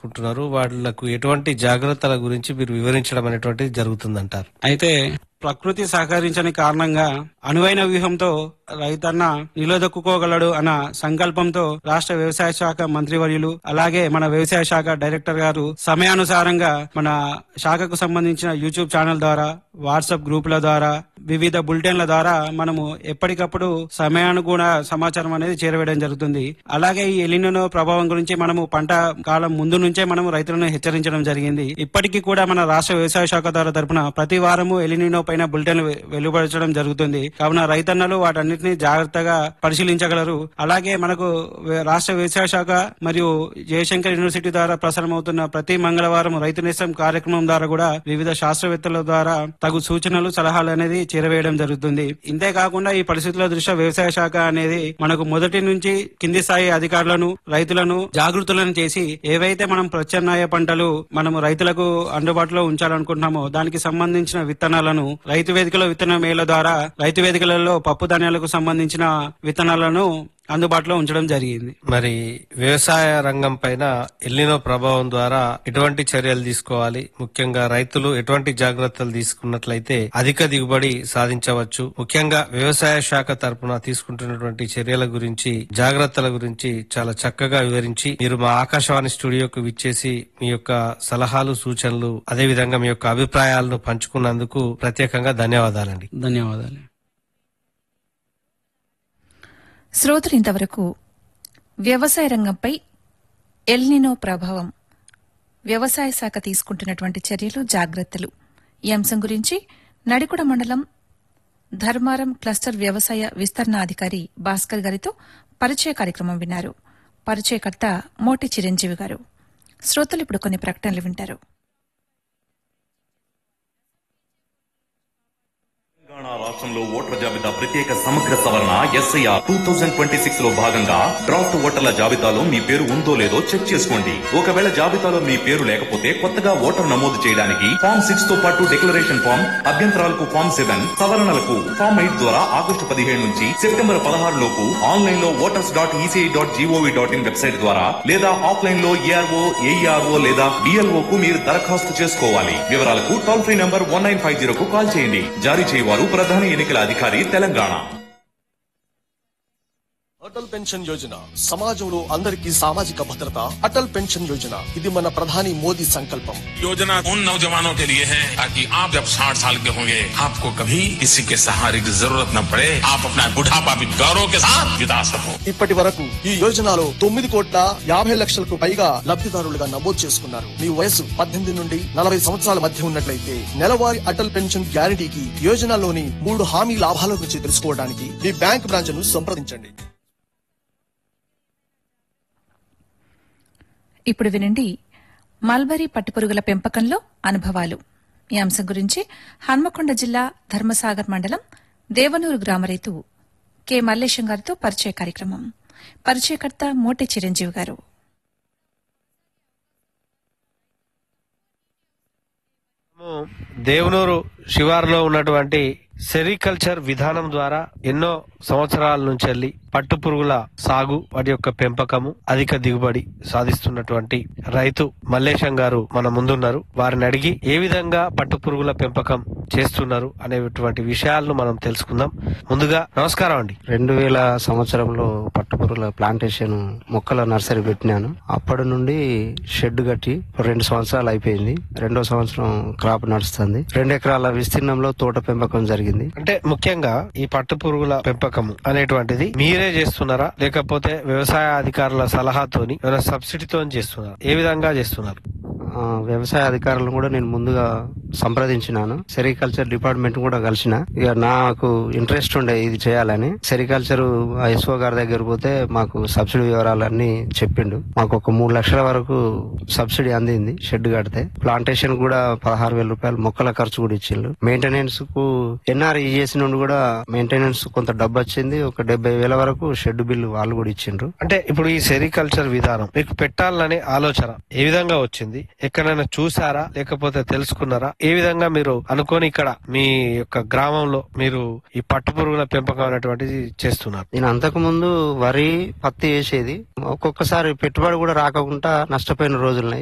తీసుకుంటున్నారు వాళ్లకు ఎటువంటి జాగ్రత్తల గురించి మీరు వివరించడం అనేటువంటిది జరుగుతుందంటారు అయితే ప్రకృతి సహకరించని కారణంగా అనువైన వ్యూహంతో రైతన్న నిలదొక్కుకోగలడు అన్న సంకల్పంతో రాష్ట్ర వ్యవసాయ శాఖ మంత్రివర్యులు అలాగే మన వ్యవసాయ శాఖ డైరెక్టర్ గారు సమయానుసారంగా మన శాఖకు సంబంధించిన యూట్యూబ్ ఛానల్ ద్వారా వాట్సాప్ గ్రూపుల ద్వారా వివిధ బులెటిన్ల ద్వారా మనము ఎప్పటికప్పుడు సమయానుగుణ సమాచారం అనేది చేరవేయడం జరుగుతుంది అలాగే ఈ ఎలినో ప్రభావం గురించి మనము పంట కాలం ముందు నుంచే మనము రైతులను హెచ్చరించడం జరిగింది ఇప్పటికీ కూడా మన రాష్ట్ర వ్యవసాయ శాఖ ద్వారా తరపున ప్రతి వారము ఎలినినో పైన బులెటిన్ వెలువరచడం జరుగుతుంది కావున రైతన్నలు వాటన్నిటిని జాగ్రత్తగా పరిశీలించగలరు అలాగే మనకు వే- రాష్ట్ర వ్యవసాయ శాఖ మరియు జయశంకర్ యూనివర్సిటీ ద్వారా ప్రసారం అవుతున్న ప్రతి మంగళవారం రైతు నేస్తం కార్యక్రమం ద్వారా కూడా వివిధ శాస్త్రవేత్తల ద్వారా తగు సూచనలు సలహాలు అనేది చేరవేయడం జరుగుతుంది ఇంతే కాకుండా ఈ పరిస్థితుల దృష్ట్యా వ్యవసాయ శాఖ అనేది మనకు మొదటి నుంచి కింది స్థాయి అధికారులను రైతులను జాగృతులను చేసి ఏవైతే మనం ప్రత్యామ్నాయ పంటలు మనము రైతులకు అందుబాటులో ఉంచాలనుకుంటున్నామో దానికి సంబంధించిన విత్తనాలను రైతు వేదికలో విత్తన మేళ ద్వారా రైతు వేదికలలో పప్పు ధాన్యాలకు సంబంధించిన విత్తనాలను అందుబాటులో ఉంచడం జరిగింది మరి వ్యవసాయ రంగం పైన ఎల్లినో ప్రభావం ద్వారా ఎటువంటి చర్యలు తీసుకోవాలి ముఖ్యంగా రైతులు ఎటువంటి జాగ్రత్తలు తీసుకున్నట్లయితే అధిక దిగుబడి సాధించవచ్చు ముఖ్యంగా వ్యవసాయ శాఖ తరపున తీసుకుంటున్నటువంటి చర్యల గురించి జాగ్రత్తల గురించి చాలా చక్కగా వివరించి మీరు మా ఆకాశవాణి స్టూడియోకు విచ్చేసి మీ యొక్క సలహాలు సూచనలు అదే విధంగా మీ యొక్క అభిప్రాయాలను పంచుకున్నందుకు ప్రత్యేకంగా ధన్యవాదాలండి ధన్యవాదాలు శ్రోతలు ఇంతవరకు వ్యవసాయ రంగంపై ఎల్నినో ప్రభావం వ్యవసాయ శాఖ తీసుకుంటున్నటువంటి చర్యలు జాగ్రత్తలు ఈ అంశం గురించి నడికుడ మండలం ధర్మారం క్లస్టర్ వ్యవసాయ విస్తరణాధికారి భాస్కర్ గారితో పరిచయ కార్యక్రమం విన్నారు పరిచయకర్త మోటి చిరంజీవి గారు శ్రోతలు ఇప్పుడు కొన్ని ప్రకటనలు వింటారు తెలంగాణ రాష్ట్రంలో ఓటర్ల జాబితా ప్రత్యేక సమగ్ర సవరణ SIR two thousand twenty six లో భాగంగా డ్రాఫ్ట్ ఓటర్ల జాబితాలో మీ పేరు ఉందో లేదో చెక్ చేసుకోండి ఒకవేళ జాబితాలో మీ పేరు లేకపోతే కొత్తగా ఓటర్ నమోదు చేయడానికి ఫామ్ సిక్స్ తో పాటు డిక్లరేషన్ ఫామ్ అభ్యంతరాలకు ఫామ్ సెవెన్ సవరణలకు ఫామ్ ఎయిట్ ద్వారా ఆగస్టు పదిహేడు నుంచి సెప్టెంబర్ పదహారు లోపు ఆన్లైన్ లో voters dot ECI dot GOV dot in website ద్వారా లేదా ఆఫ్లైన్ లో ఏఆర్ఓ ఏఈఆర్ఓ లేదా డిఎల్ఓ కు మీరు దరఖాస్తు చేసుకోవాలి వివరాలకు toll free number one nine five zero కు కాల్ చేయండి జారీ చేయవారు ప్రధాన ఎన్నికల అధికారి తెలంగాణ అటల్ పెన్షన్ యోజన సమాజంలో అందరికీ సామాజిక భద్రత అటల్ పెన్షన్ యోజన ఇది మన ప్రధాని మోదీ సంకల్పం योजना उन नौजवानों के लिए है ताकि आप जब 60 साल के होंगे आपको कभी किसी के सहारे की जरूरत न पड़े आप अपना बुढ़ापा भी गौरव के साथ बिता सको ఇప్పటి వరకు ఈ యోజనలో తొమ్మిది కోట్ల యాభై లక్షలకు పైగా లబ్ధిదారులుగా నమోదు చేసుకున్నారు మీ వయసు పద్దెనిమిది నుండి నలభై సంవత్సరాల మధ్య ఉన్నట్లయితే నెలవారీ అటల్ పెన్షన్ గ్యారంటీకి యోజనలోని మూడు హామీ లాభాల గురించి తెలుసుకోవడానికి మీ బ్యాంక్ బ్రాంచ్ ను సంప్రదించండి ఇప్పుడు వినండి మల్బరీ పట్టుపురుగుల పెంపకంలో అనుభవాలు ఈ అంశం గురించి హన్మకొండ జిల్లా ధర్మసాగర్ మండలం దేవనూరు గ్రామ రైతు కె మల్లేశం గారితో పరిచయ కార్యక్రమం పరిచయకర్త మోటె చిరంజీవి గారు మనము దేవనూరు శివారులో ఉన్నటువంటి సెరికల్చర్ విధానం ద్వారా ఎన్నో సంవత్సరాల నుంచి వెళ్ళి పట్టు పురుగుల సాగు వాటి యొక్క పెంపకము అధిక దిగుబడి సాధిస్తున్నటువంటి రైతు మల్లేశం గారు మన ముందున్నారు వారిని అడిగి ఏ విధంగా పట్టు పురుగుల పెంపకం చేస్తున్నారు అనేటువంటి విషయాలను మనం తెలుసుకుందాం ముందుగా నమస్కారం అండి రెండు వేల సంవత్సరంలో పట్టుపురుగుల ప్లాంటేషన్ మొక్కల నర్సరీ పెట్టినాను అప్పటి నుండి షెడ్ కట్టి రెండు సంవత్సరాలు అయిపోయింది రెండో సంవత్సరం క్రాప్ నడుస్తుంది రెండు ఎకరాల విస్తీర్ణంలో తోట పెంపకం జరిగింది అంటే ముఖ్యంగా ఈ పట్టు పురుగుల పెంపకము అనేటువంటిది మీరే చేస్తున్నారా లేకపోతే వ్యవసాయ అధికారుల సలహాతోని ఏమైనా సబ్సిడీతో చేస్తున్నారా ఏ విధంగా చేస్తున్నారు ఆ, వ్యవసాయ అధికారులను కూడా నేను ముందుగా సంప్రదించినాను సెరికల్చర్ డిపార్ట్మెంట్ కూడా కలిసిన ఇక నాకు ఇంట్రెస్ట్ ఉండే ఇది చేయాలని సెరికల్చర్ ఎస్ఓ గారి దగ్గర పోతే మాకు సబ్సిడీ వివరాలన్నీ చెప్పిండు మాకు ఒక మూడు లక్షల వరకు సబ్సిడీ అందింది షెడ్ కడితే ప్లాంటేషన్ కూడా పదహారు వేల రూపాయలు మొక్కల ఖర్చు కూడా ఇచ్చిండు మెయింటెనెన్స్ కు ఎన్ఆర్ఈఎస్ నుండి కూడా మెయింటెనెన్స్ కొంత డబ్బు వచ్చింది ఒక డెబ్బై వేల వరకు షెడ్ బిల్లు వాళ్ళు కూడా ఇచ్చిండ్రు అంటే ఇప్పుడు ఈ సెరికల్చర్ విధానం మీకు పెట్టాలనే ఆలోచన ఏ విధంగా వచ్చింది ఎక్కడైనా చూసారా లేకపోతే తెలుసుకున్నారా ఏ విధంగా మీరు అనుకొని ఇక్కడ మీ యొక్క గ్రామంలో మీరు ఈ పట్టు పురుగుల పెంపకం అనేటువంటిది చేస్తున్నారు నేను అంతకు ముందు వరి పత్తి వేసేది ఒక్కొక్కసారి పెట్టుబడి కూడా రాకుండా నష్టపోయిన రోజులున్నాయి